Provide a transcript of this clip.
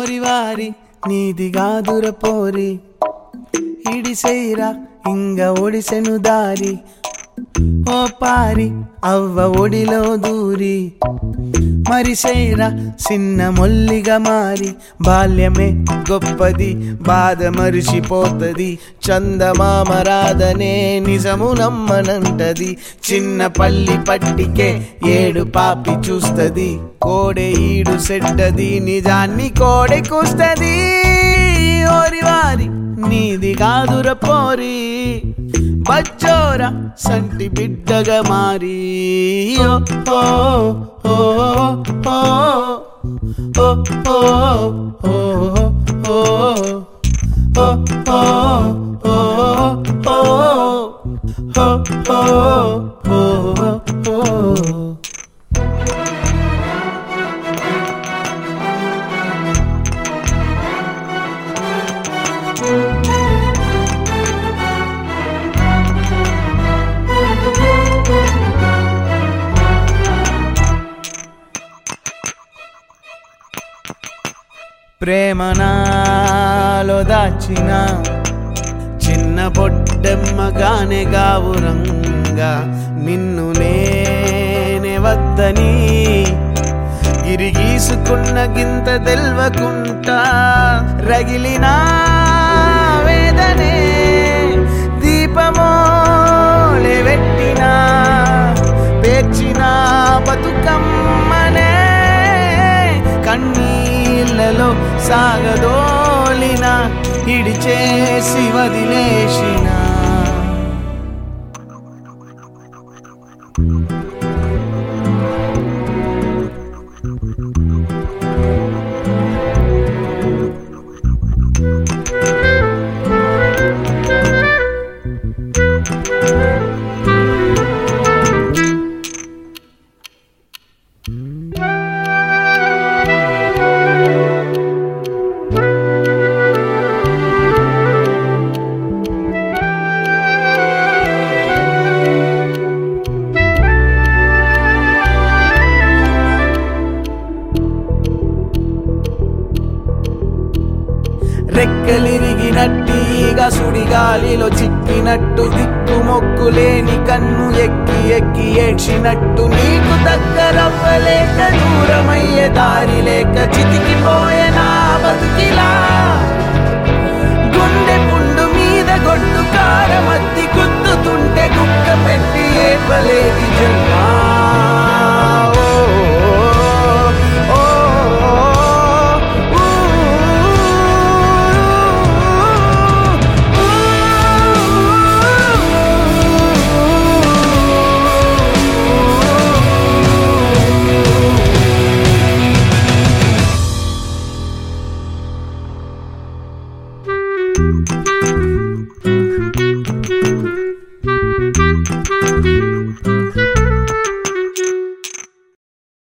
ఓరి వారి నీది గాదుర పోరి ఇడిసైరా ఇంగ ఒడిసెను దారి ఓ పారి అవ్వ ఒడిలో దూరి మరిసైరా చిన్న మొల్లిగా మారి బాల్యమే గొప్పది బాధ మరిసిపోతది చందమామ రాధనే నిజము నమ్మనంటది చిన్న పల్లి పట్టికే ఏడు పాపి చూస్తది కోడె ఈడు సెడ్డది నిజాన్ని కోడె కూస్తది ఓరి వారి నీది కాదుర పోరి బచ్చోర సంటి బిడ్డగా మారి ఓ ఓ ఓ ఓ ఓ ఓ ఓ ఓ ఓ ప్రేమనాలో దాచిన చిన్న బొడ్డెమ్మగానే గావురంగా నిన్ను నేనే వద్దని గిరిగీసుకున్న గింత తెల్వకుంటా రగిలిన వేదనే దీపమోలే పెట్టిన పేర్చిన బతుకమ్మనే కన్నీళ్ళలో సాగదోలిన ఇడిచేసి వదిలేసిన రెక్కలిరిగినట్టిగా సుడిగాలిలో చిక్కినట్టు దిక్కు మొక్కు లేని కన్ను ఎక్కి ఎక్కి ఏడ్చినట్టు నీకు దగ్గరవ్వలేక దూరమయ్యే దారి లేక చితికిపోయే నా బతుకిలా గుండె పుండు మీద గొడ్డు కారమత్తి గుద్దుతుంటే